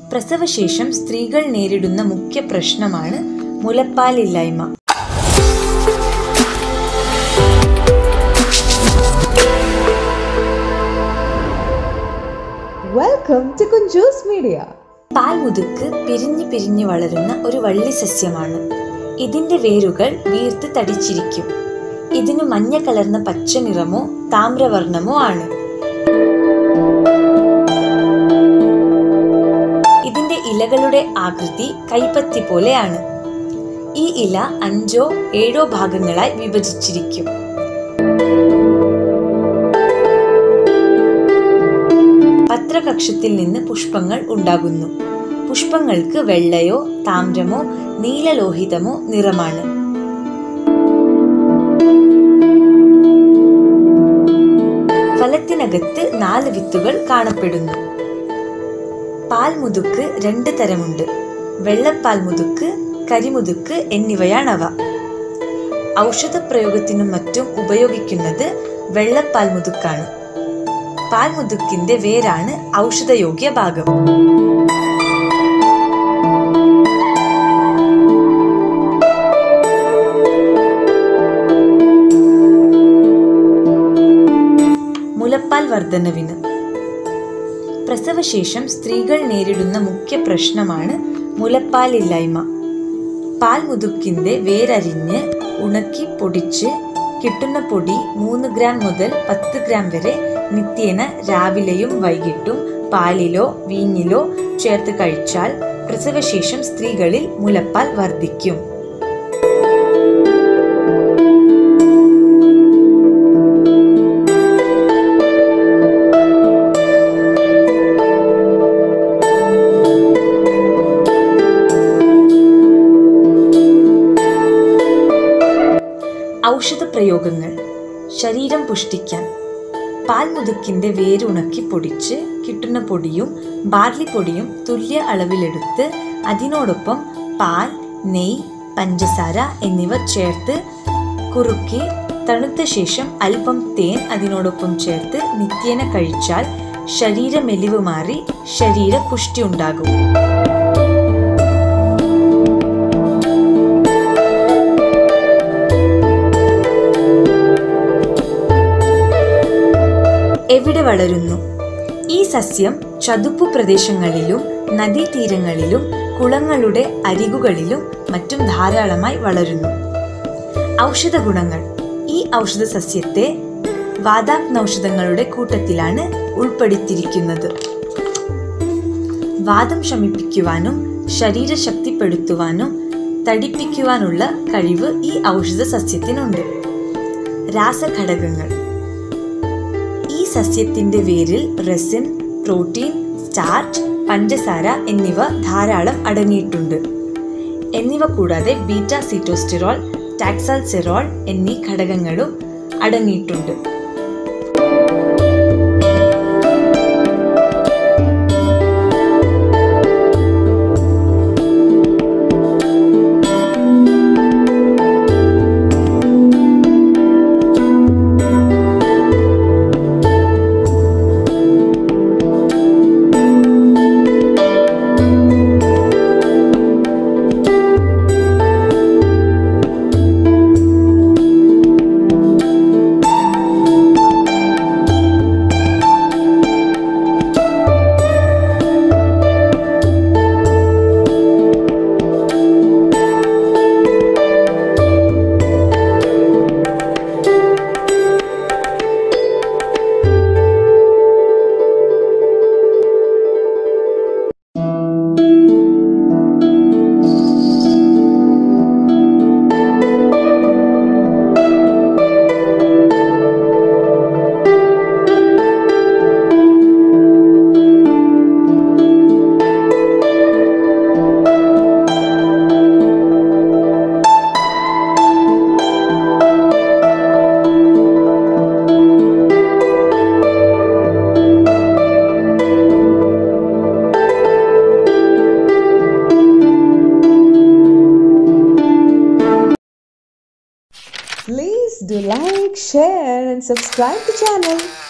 പ്രസവശേഷം സ്ത്രീകൾ നേരിടുന്ന മുഖ്യ പ്രശ്നമാണ് മുലപ്പാലില്ലായ്മ Welcome to Kunju's Media. പാൽമുതുക്ക് പിരിഞ്ഞു പിരിഞ്ഞു വളരുന്ന ഒരു വള്ളി സസ്യമാണ് ഇതിന്റെ വേരുകൾ വീർത്ത് തടിച്ചിരിക്കും ഇതിനു മഞ്ഞ കലർന്ന പച്ച നിറമോ താമ്രവർണ്ണമോ ആണ് ഇതിന്റെ ഇലകളുടെ ആകൃതി കൈപ്പത്തി പോലെയാണ് ഈ ഇല അഞ്ചോ ഏഴോ ഭാഗങ്ങളായി വിഭജിച്ചിരിക്കും പത്രകക്ഷത്തിൽ നിന്ന് പുഷ്പങ്ങൾ ഉണ്ടാകുന്നു പുഷ്പങ്ങൾക്ക് വെള്ളയോ താമ്രമോ നീലലോഹിതമോ നിറമാണ് ഫലത്തിനകത്ത് നാല് വിത്തുകൾ കാണപ്പെടുന്നു പാൽമുതുക്ക് രണ്ട് തരമുണ്ട് വെള്ളപ്പാൽമുതുക്ക് കരിമുതുക്ക് എന്നിവയാണവ ഔഷധപ്രയോഗത്തിനും മറ്റും ഉപയോഗിക്കുന്നത് വെള്ളപ്പാൽമുതുക്കാണ് പാൽമുതുക്കിന്റെ വേരാണ് ഔഷധയോഗ്യ ഭാഗം മുലപ്പാൽ വർധനവിന് പ്രസവശേഷം സ്ത്രീകൾ നേരിടുന്ന മുഖ്യ പ്രശ്നമാണ് മുലപ്പാലില്ലായ്മ പാൽമുതുക്കിന്റെ വേരരിഞ്ഞ് ഉണക്കി പൊടിച്ച് കിട്ടുന്ന പൊടി മൂന്ന് ഗ്രാം മുതൽ പത്ത് ഗ്രാം വരെ നിത്യേന രാവിലെയും വൈകിട്ടും പാലിലോ വീഞ്ഞിലോ ചേർത്ത് കഴിച്ചാൽ പ്രസവശേഷം സ്ത്രീകളിൽ മുലപ്പാൽ വർദ്ധിക്കും ഔഷധ പ്രയോഗങ്ങൾ ശരീരം പുഷ്ടിക്കാൻ പാൽമുതുക്കിന്റെ വേരുണക്കി പൊടിച്ച് കിട്ടുന്ന പൊടിയും ബാർലി പൊടിയും തുല്യ അളവിലെടുത്ത് അതിനോടൊപ്പം പാൽ നെയ് പഞ്ചസാര എന്നിവ ചേർത്ത് കുറുക്കി തണുത്ത ശേഷം അല്പം തേൻ അതിനോടൊപ്പം ചേർത്ത് നിത്യേന കഴിച്ചാൽ ശരീരമെലിവ് മാറി ശരീര പുഷ്ടി ഉണ്ടാകും എവിടെ വളരുന്നു ഈ സസ്യം ചതുപ്പു പ്രദേശങ്ങളിലും നദീതീരങ്ങളിലും കുളങ്ങളുടെ അരികുകളിലും മറ്റും ധാരാളമായി വളരുന്നു ഔഷധ ഗുണങ്ങൾ ഈ ഔഷധ സസ്യത്തെ വാതാഗ്നൌഷധങ്ങളുടെ കൂട്ടത്തിലാണ് ഉൾപ്പെടുത്തിയിരിക്കുന്നത് വാദം ശമിപ്പിക്കുവാനും ശരീര ശക്തിപ്പെടുത്തുവാനും തടിപ്പിക്കുവാനുള്ള കഴിവ് ഈ ഔഷധ സസ്യത്തിനുണ്ട് രാസഘടകങ്ങൾ ഈ സസ്യത്തിന്റെ വേരിൽ റെസിൻ പ്രോട്ടീൻ സ്റ്റാർച്ച് പഞ്ചസാര എന്നിവ ധാരാളം അടങ്ങിയിട്ടുണ്ട് എന്നിവ കൂടാതെ ബീറ്റ സിറ്റോസ്റ്റിറോൾ ടാക്സൽസെറോൾ എന്നീ ഘടകങ്ങളും അടങ്ങിയിട്ടുണ്ട് Please do like, share, and subscribe the channel.